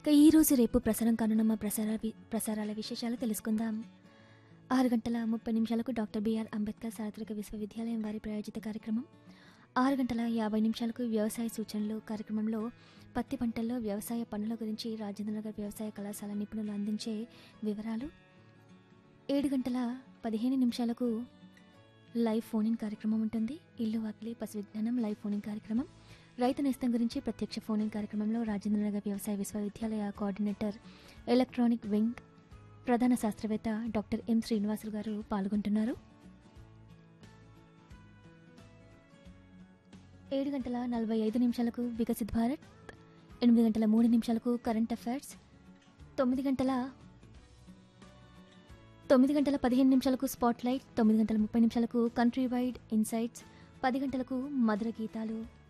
ఇక ఈరోజు రేపు ప్రసారం కానున్న మా ప్రసార వి- ప్రసారాల విశేషాలు తెలుసుకుందాం ఆరు గంటల ముప్పై నిమిషాలకు డాక్టర్ బిఆర్ అంబేద్కర్ చారిత్రక విశ్వవిద్యాలయం వారి ప్రాయోజిత కార్యక్రమం ఆరు గంటల యాభై నిమిషాలకు వ్యవసాయ సూచనలు కార్యక్రమంలో పత్తి పంటల్లో వ్యవసాయ పనుల గురించి రాజేంద్రనగర్ వ్యవసాయ కళాశాల నిపుణులు అందించే వివరాలు ఏడు గంటల పదిహేను నిమిషాలకు లైవ్ ఫోన్ ఇన్ కార్యక్రమం ఉంటుంది ఇల్లు వాకిలి పశు విజ్ఞానం లైవ్ ఫోన్ ఇన్ కార్యక్రమం రైతు నేస్తం గురించి ప్రత్యక్ష ఫోన్ ఇన్ కార్యక్రమంలో రాజేంద్రనగర్ వ్యవసాయ విశ్వవిద్యాలయ కోఆర్డినేటర్ ఎలక్ట్రానిక్ వింగ్ ప్రధాన శాస్త్రవేత్త డాక్టర్ ఎం శ్రీనివాసులు గారు పాల్గొంటున్నారు ఏడు గంటల నలభై ఐదు నిమిషాలకు వికసిత్ భారత్ ఎనిమిది గంటల మూడు నిమిషాలకు కరెంట్ అఫైర్స్ తొమ్మిది గంటల తొమ్మిది గంటల పదిహేను నిమిషాలకు స్పాట్ లైట్ తొమ్మిది గంటల ముప్పై నిమిషాలకు కంట్రీ వైడ్ ఇన్సైట్స్ పది గంటలకు మధుర గీతాలు